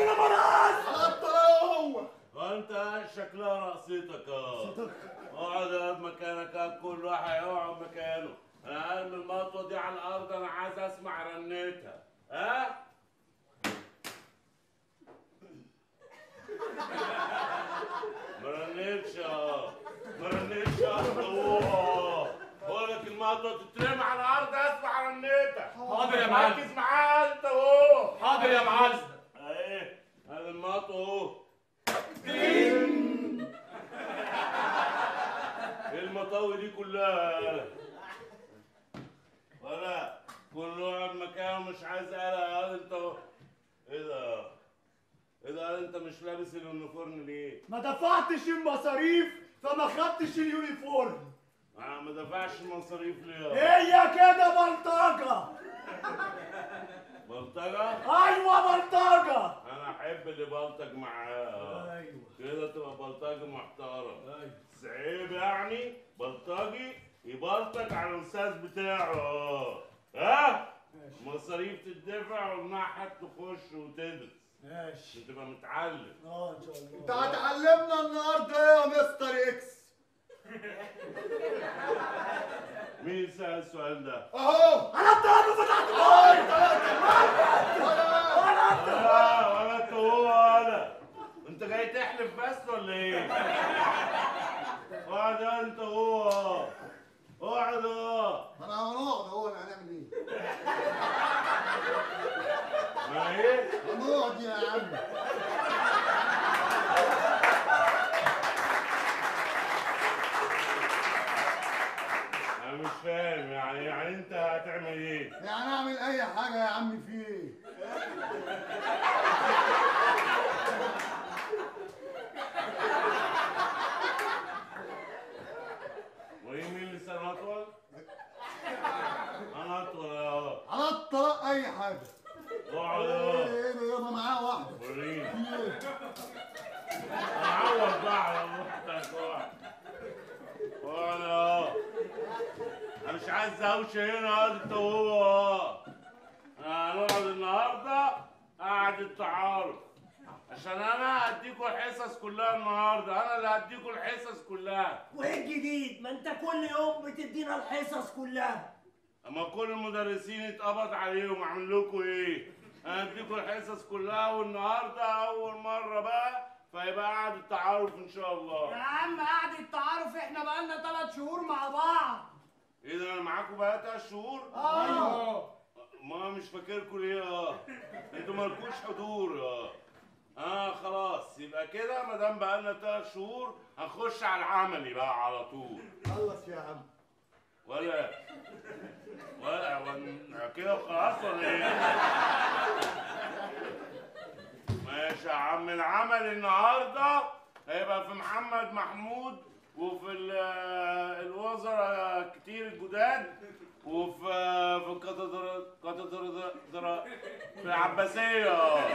بلا براس هو وانت شكلها رقصتك اه اقعد يا مكانك اه كل واحد يقعد مكانه انا ارمي المطوه دي على الارض انا عايز اسمع رنتها ها ما رنتش اه ما رنتش اه بقول لك المطوه تترمي على الارض اسمع رنتها حاضر يا معلم. ركز معايا انت اهو حاضر يا معلم اهي هذا المطوه اهو ايه المطاوي دي كلها يالا ولا كل واحد مكانه مش عايز قلق يا انت ايه ده ايه ده انت مش لابس اليونيفورم ليه؟ ما دفعتش المصاريف فما خدتش اليونيفورم ما ما دفعش المصاريف ليه؟ هي كده بلطجة بلطجة؟ ايوه بلطجة انا احب اللي بلطج معاه ايوه كده تبقى بلطجي محترم بس عيب يعني بلطجي يبلطج على الاستاذ بتاعه اه ها مصاريف تدفع والمعهد تخش وتدرس ماشي عشان تبقى متعلم اه ان شاء الله انت هتعلمنا النهارده ايه يا مستر اكس مين سأل السؤال ده؟ اهو انا الطلبة فتحت ولا ولا انت هو ولا انت جاي تحلف بس ولا ايه؟ اقعد انت هو اقعد اه انا هنقعد اهو انا هنعمل ايه؟ ما ايه؟ هنقعد يا عم انا مش فاهم يعني يعني انت هتعمل ايه؟ يعني اعمل اي حاجه يا عم في ايه؟ وايه مين اللي سنة اطول؟ انا اطول اه على الطلاق اي حاجه اقعد ايه اه ايه ده يابا معاه واحده وريني في ايه؟ انا عوض بقى على روحتك اقعد اقعد اه انا مش عايز دوشه هنا اقعد انت وهو اه انا هنقعد النهارده قعدة تعارف عشان انا هديكوا الحصص كلها النهارده انا اللي هديكوا الحصص كلها وايه الجديد؟ ما انت كل يوم بتدينا الحصص كلها اما كل المدرسين اتقبض عليهم اعمل لكم ايه؟ انا اديكم الحصص كلها والنهارده اول مره بقى فيبقى قعدة تعارف ان شاء يا الله عم قعدة التعارف احنا بقالنا ثلاث شهور مع بعض ايه ده انا معاكم بقى تلات شهور؟ اه ما مش فاكركم ليه اه انتوا مالكوش حضور اه اه خلاص يبقى كده ما دام بقالنا تلات شهور هنخش على العملي بقى على طول خلص يا عم ولا ولا ون- كده خلاص ولا ايه؟ ماشي يا عم العمل النهارده هيبقى في محمد محمود وفي ال- الوزراء كتير الجداد وفي في الكاتدرا كاتدرا درا- في العباسية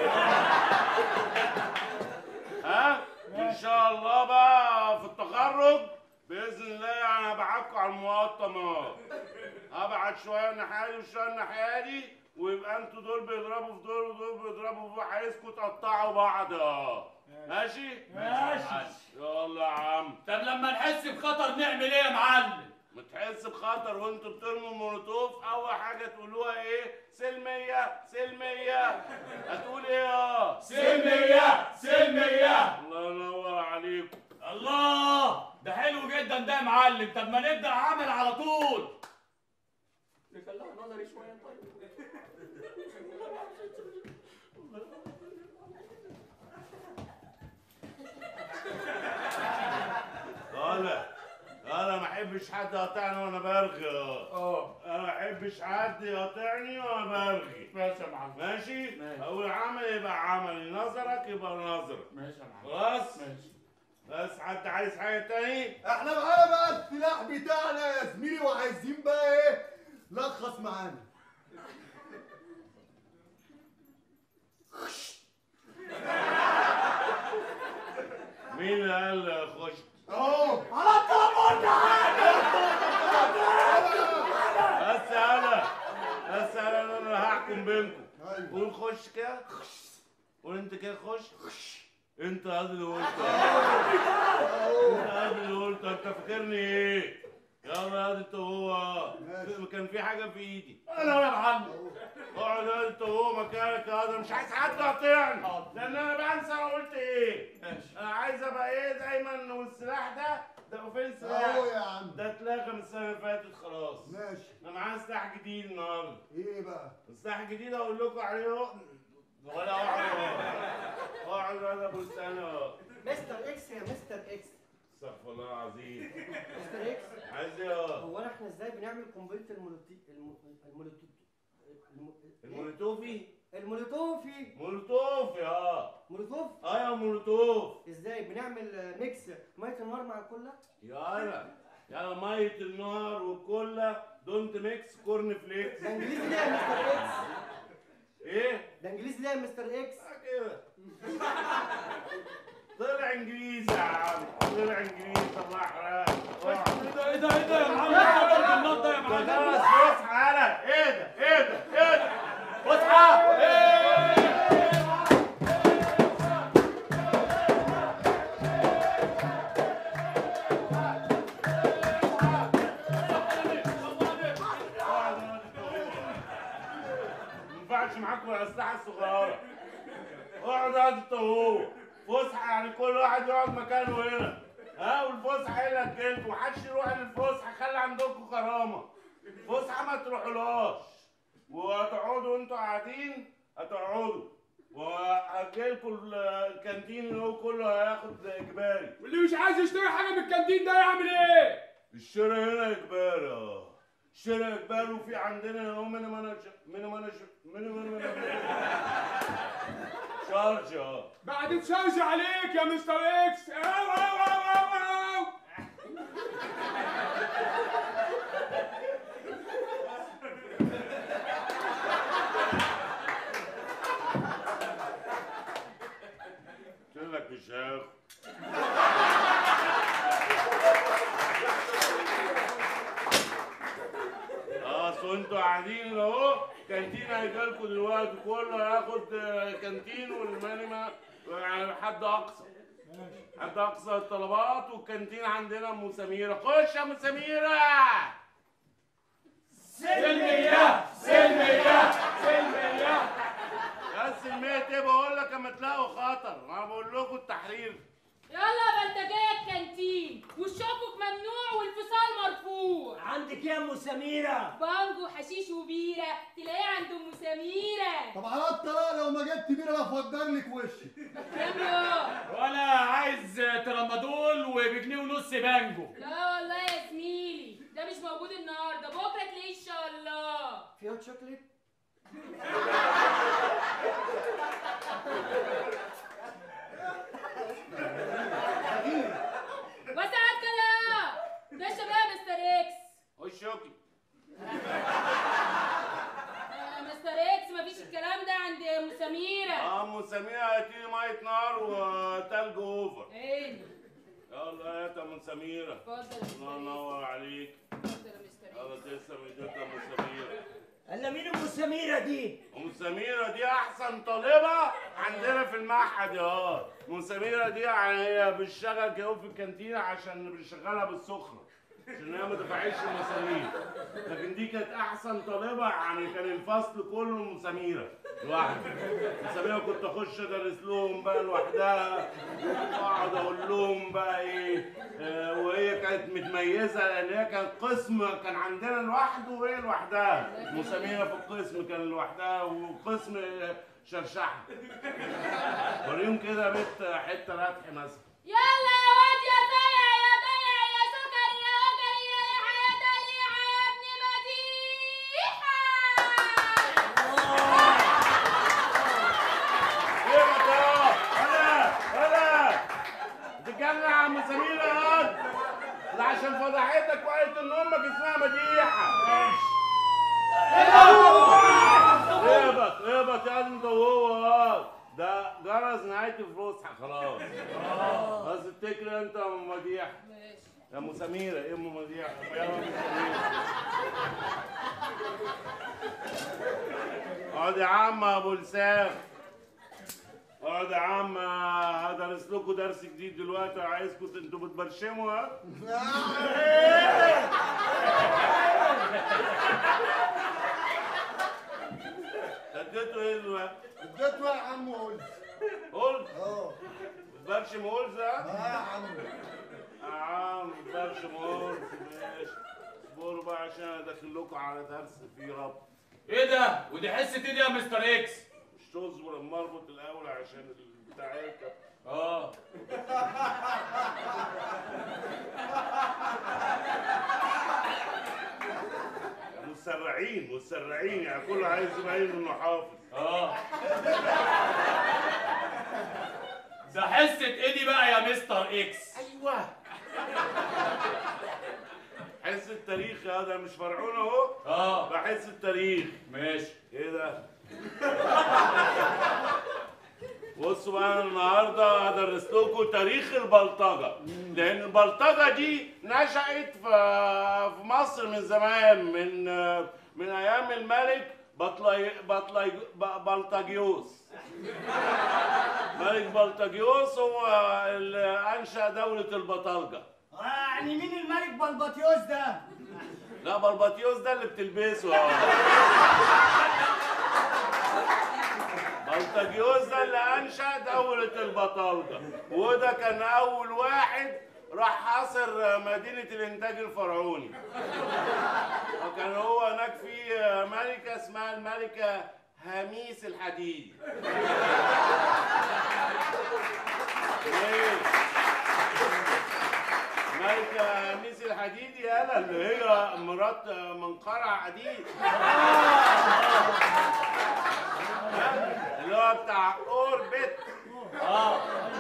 ها ان شاء الله بقى في التخرج باذن الله يعني هبعتكم على المقطمات هبعت شويه الناحيه دي وشويه الناحيه دي ويبقى انتوا دول بيضربوا في دول ودول بيضربوا في عايزكم تقطعوا بعض اه ماشي؟ ماشي. يلا يا عم طب لما نحس بخطر نعمل ايه يا معلم ما تحس بخطر وانتوا بترموا المولوتوف اول حاجه تقولوها ايه؟ سلميه سلميه هتقول ايه اه؟ سلمية سلمية الله ينور عليكم الله ده حلو جدا ده يا معلم طب ما نبدأ عمل على طول نخليها نظري شوية طيب انا انا ما احبش حد يقاطعني وانا برغي اه اه انا ما احبش حد يقاطعني وانا برغي ماشي يا معلم ماشي ماشي. اول عمل يبقى عملي نظرك يبقى نظرك ماشي يا معلم خلاص ماشي بس حد عايز حاجه تاني احنا معانا بقى السلاح بتاعنا يا زميلي وعايزين بقى ايه لخص معانا مين اللي قال خش اهو على التليفون تعالى بس انا بس انا انا هحكم بينكم ايوه قول خش كده قول انت كده خش انت هذا اللي قلته انت هذا اللي قلته انت فاكرني ايه يلا هذا انت هو ماشي. كان في حاجه في ايدي انا يا محمد اقعد انت هو مكانك هذا مش عايز حد يقاطعني حاضر. لان انا بنسى انا قلت ايه ماشي انا عايز ابقى ايه دايما والسلاح ده ده فين السلاح اهو يا عم ده اتلغى من السنه اللي فاتت خلاص ماشي انا معايا سلاح جديد النهارده ايه بقى سلاح جديد اقول لكم عليه اهو ولا اقعد اقعد انا ابو سنه مستر اكس يا مستر اكس استغفر الله العظيم مستر اكس عايز ايه اه هو احنا ازاي بنعمل قنبله المولوتي الم- المولوتو الم- المولوتوفي المولوتوفي مولوتوفي اه مولوتوف اه يا مولوتوف ازاي بنعمل آه، ميكس ميه النار مع الكله يلا يلا ميه النار والكله دونت ميكس كورن فليكس ده انجليزي ده يا مستر اكس ايه ده انجليزي ده يا مستر اكس آه كده طلع انجليزي يا عم طلع انجليزي الله يحرقك ايه ده ايه ده ايه ده يا محمد ايه ده النط ده يا ده محمد جرس فسحه يلا ايه ده ايه ده ايه ده فسحه ما ينفعش معاكم الاسلحه الصغيره اقعد قعد الطهور فسحه يعني كل واحد يقعد مكانه هنا ها والفسحه هي اللي هتجيلكم محدش يروح للفسحه خلي عندكم كرامه فسحه ما تروحولهاش وهتقعدوا انتوا قاعدين هتقعدوا وهجيلكم ال- الكانتين اللي هو كله هياخد اجباري واللي مش عايز يشتري حاجه من الكانتين ده يعمل ايه؟ الشراء هنا اجباري اه الشراء اجباري وفي عندنا هو من ما انا من ما انا من ما انا شارج اه بعد تشارج عليك يا مستر اكس او او او او او قلت لك مش هاخد اصل انتوا قاعدين اهو كانتين هيجيلكوا دلوقتي كله هياخد آه، كانتين والمينيما يعني حد اقصى حد اقصى الطلبات والكانتين عندنا ام سميره خش يا ام سميره سلمية سلمية سلمية يا سلمية ايه بقول لك اما تلاقوا خطر انا بقول لكم التحرير يلا بلطجية الكانتين والشوكك ممنوع والفصال مرفوع عندك ايه يا ام سميره بانجو حشيش وبيرة تلاقيه عند ام سميرة طب على الطلاق لو ما جبت بينا بفجر لك وشي كام يوم وانا عايز ترامادول وبجنيه ونص بانجو لا والله يا زميلي ده مش موجود النهارده بكره تلاقيه ان شاء الله فيها شوكليت وسعت كلام ده شباب مستر اكس خش شوكي آه، مستر اكس مفيش الكلام ده عند ام سميرة اه ام سميره هاتيلي ميه نار وتلج اوفر ايه يلا يا ام سميره اتفضل يا الله مستر ينور عليك اكس اتفضل يا مستر يلا اكس تسلم ايديك يا ام سميره الا مين ام سميره دي ام سميره دي احسن طالبه عندنا في المعهد يا اه ام سميره دي يعني هي بتشتغل كده في الكانتينه عشان بنشغلها بالسخره عشان هي ما دفعتش المصاريف لكن دي كانت احسن طالبه يعني كان الفصل كله ام سميره لوحدها ام سميره كنت اخش ادرس لهم بقى لوحدها واقعد اقول لهم بقى ايه آه، وهي كانت متميزه لان هي كانت قسم كان عندنا لوحده وهي لوحدها ام سميره في القسم كان لوحدها وقسم آه، شرشحه وريهم كده يا بنت حته رتح مثلا يلا يا واد يا ضيع يا ضيع يا سكر يا اجر يا يحيى دليع يا ابن مديحة ايه بقى ده؟ ولا ولا بتتكلم يا عم سميرة يا واد ده عشان فضحتك وقالت ان امك اسمها مديحة اهبط اهبط يا انت وهو واد. ده جرس نهاية الفسحة خلاص بس افتكر انت يا ام مديحة ماشي يا ام سميرة ايه ام مديحة يا ام سميرة اقعد يا عم ابو لسان اقعد يا عم هدرس لكم درس جديد دلوقتي عايزكم انتوا بتبرشموا ها اديتوا ايه دلوقتي؟ اديته يا عم قلت قلت اه بتبرشم قلت ها؟ اه يا عم يا عم بتبرشم قلت ماشي اصبروا بقى عشان انا داخل لكم على درس فيه رب ايه ده ودي حصه ايه دي يا مستر اكس مش تصبر اما اربط الاول عشان البتاع يركب اه مسرعين مسرعين يعني كله عايز يبين انه حافظ اه ده حصه ايه دي بقى يا مستر اكس ايوه حس التاريخ يا ده مش فرعون اهو اه بحس التاريخ ماشي ايه ده بصوا بقى أنا النهارده هدرس لكم تاريخ البلطجه لان البلطجه دي نشأت في في مصر من زمان من من ايام الملك بطلي بطلي ب- بلطجيوس ملك بلطجيوس هو اللي انشأ دولة البطالجة آه، يعني مين الملك بلبطيوس ده؟ لا بلبطيوس ده اللي بتلبسه بلطجيوس ده اللي انشا دولة البطالجة وده كان اول واحد راح حاصر مدينة الانتاج الفرعوني وكان هو هناك في ملكة اسمها الملكة هميس الحديدي ليه؟ ملكة هميس الحديدي يالا اللي هي مرات منقرع حديد اللي هو بتاع اوربت اه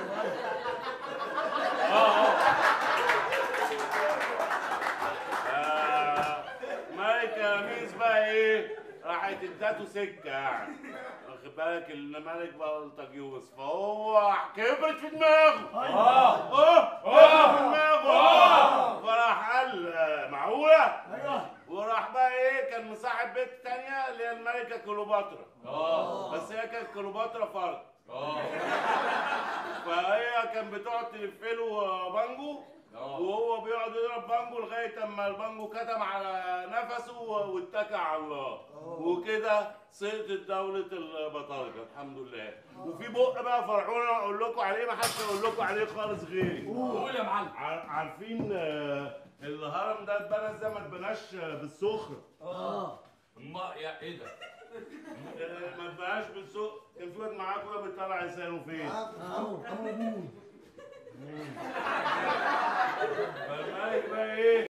آه، ملكة هميس بقى ايه راحت ادته سكة يعني واخد بالك الملك بلطجيوس فهو كبرت في دماغه اه اه اه في دماغه فراح قال آه، معقولة ايوه وراح بقى ايه كان مصاحب بنت تانية اللي هي الملكة كليوباترا اه بس هي كانت كليوباترا فرد اه فهي كان بتقعد تلف له بانجو اه وهو بيقعد يضرب بانجو لغايه اما البانجو كتم على نفسه واتكى على الله وكده سقطت دوله البطالجه الحمد لله وفي بق بقى فرعون اقول لكم عليه ما حدش يقول لكم عليه خالص غيري قول يا معلم ع- عارفين آه، الهرم ده اتبنى ازاي ما اتبناش آه، بالسخره اه ما يا ايه ده آه، ما اتبناش بالسخره كان في واد معاكم ده بيطلع لسانه فين اهو اهو فالملك بقى ايه